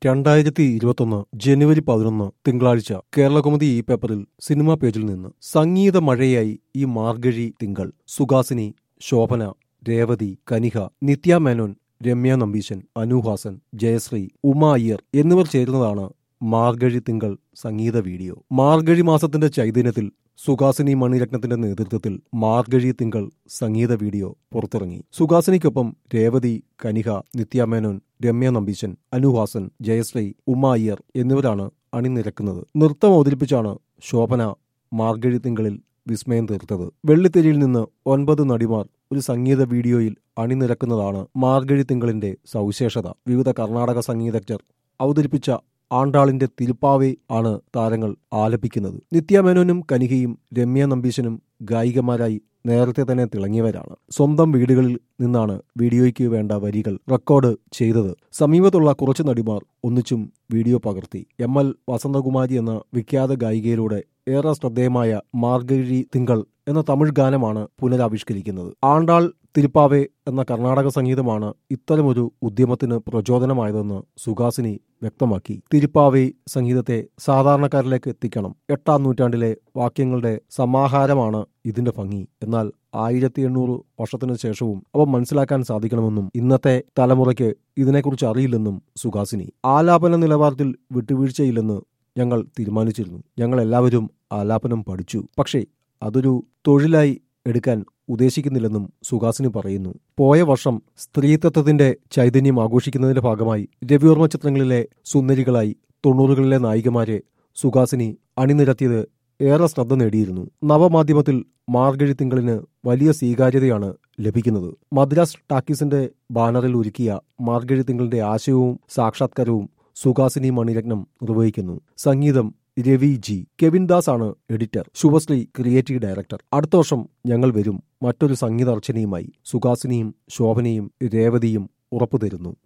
രണ്ടായിരത്തി ഇരുപത്തൊന്ന് ജനുവരി പതിനൊന്ന് തിങ്കളാഴ്ച കേരളകൗമുദി ഈ പേപ്പറിൽ സിനിമാ പേജിൽ നിന്ന് സംഗീത മഴയായി ഈ മാർഗഴി തിങ്കൾ സുഹാസിനി ശോഭന രേവതി കനിഹ നിത്യ മേനോൻ രമ്യ നമ്പീശൻ അനുഹാസൻ ജയശ്രീ ഉമ അയ്യർ എന്നിവർ ചേരുന്നതാണ് മാർഗഴി തിങ്കൾ സംഗീത വീഡിയോ മാർഗഴി മാസത്തിന്റെ ചൈതന്യത്തിൽ സുഹാസിനി മണിരത്നത്തിന്റെ നേതൃത്വത്തിൽ മാർഗഴി തിങ്കൾ സംഗീത വീഡിയോ പുറത്തിറങ്ങി സുഹാസിനിക്കൊപ്പം രേവതി കനിഹ നിത്യാമേനോൻ രമ്യ നമ്പീശൻ അനുഹാസൻ ജയശ്രീ ഉമ അയ്യർ എന്നിവരാണ് അണിനിരക്കുന്നത് നൃത്തം അവതരിപ്പിച്ചാണ് ശോഭന മാർഗഴി തിങ്കളിൽ വിസ്മയം തീർത്തത് വെള്ളിത്തെരിയിൽ നിന്ന് ഒൻപത് നടിമാർ ഒരു സംഗീത വീഡിയോയിൽ അണിനിരക്കുന്നതാണ് മാർഗഴി തിങ്കളിന്റെ സവിശേഷത വിവിധ കർണാടക സംഗീതജ്ഞർ അവതരിപ്പിച്ച ആണ്ടാളിന്റെ തിരുപ്പാവേ ആണ് താരങ്ങൾ ആലപിക്കുന്നത് നിത്യാമേനോനും കനികയും രമ്യ നമ്പീശനും ഗായികമാരായി നേരത്തെ തന്നെ തിളങ്ങിയവരാണ് സ്വന്തം വീടുകളിൽ നിന്നാണ് വീഡിയോയ്ക്ക് വേണ്ട വരികൾ റെക്കോർഡ് ചെയ്തത് സമീപത്തുള്ള കുറച്ച് നടിമാർ ഒന്നിച്ചും വീഡിയോ പകർത്തി എം എൽ വസന്തകുമാരി എന്ന വിഖ്യാത ഗായികയിലൂടെ ഏറെ ശ്രദ്ധേയമായ മാർഗഴി തിങ്കൾ എന്ന തമിഴ് ഗാനമാണ് പുനരാവിഷ്കരിക്കുന്നത് ആണ്ടാൾ തിരുപ്പാവെ എന്ന കർണാടക സംഗീതമാണ് ഇത്തരമൊരു ഉദ്യമത്തിന് പ്രചോദനമായതെന്ന് സുഹാസിനി വ്യക്തമാക്കി തിരുപ്പാവെ സംഗീതത്തെ സാധാരണക്കാരിലേക്ക് എത്തിക്കണം എട്ടാം നൂറ്റാണ്ടിലെ വാക്യങ്ങളുടെ സമാഹാരമാണ് ഇതിന്റെ ഭംഗി എന്നാൽ ആയിരത്തി എണ്ണൂറ് വർഷത്തിനു ശേഷവും അവ മനസ്സിലാക്കാൻ സാധിക്കണമെന്നും ഇന്നത്തെ തലമുറയ്ക്ക് ഇതിനെക്കുറിച്ച് അറിയില്ലെന്നും സുഹാസിനി ആലാപന നിലവാരത്തിൽ വിട്ടുവീഴ്ചയില്ലെന്ന് ഞങ്ങൾ തീരുമാനിച്ചിരുന്നു ഞങ്ങൾ എല്ലാവരും ആലാപനം പഠിച്ചു പക്ഷേ അതൊരു തൊഴിലായി എടുക്കാൻ ഉദ്ദേശിക്കുന്നില്ലെന്നും സുഹാസിനി പറയുന്നു പോയ വർഷം സ്ത്രീതത്വത്തിന്റെ ചൈതന്യം ആഘോഷിക്കുന്നതിന്റെ ഭാഗമായി രവിവർമ്മ ചിത്രങ്ങളിലെ സുന്ദരികളായി തൊണ്ണൂറുകളിലെ നായികമാരെ സുഹാസിനി അണിനിരത്തിയത് ഏറെ ശ്രദ്ധ നേടിയിരുന്നു നവമാധ്യമത്തിൽ മാർഗഴി തിങ്കളിന് വലിയ സ്വീകാര്യതയാണ് ലഭിക്കുന്നത് മദ്രാസ് ടാക്കീസിന്റെ ബാനറിൽ ഒരുക്കിയ മാർഗഴി തിങ്കളിന്റെ ആശയവും സാക്ഷാത്കാരവും സുഹാസിനി മണിരത്നം നിർവഹിക്കുന്നു സംഗീതം രവി ജി കെവിൻ ദാസ് ആണ് എഡിറ്റർ ശുഭശ്രീ ക്രിയേറ്റീവ് ഡയറക്ടർ അടുത്ത വർഷം ഞങ്ങൾ വരും മറ്റൊരു സംഗീത അർച്ചനയുമായി സുഹാസിനിയും ശോഭനയും രേവതിയും ഉറപ്പു തരുന്നു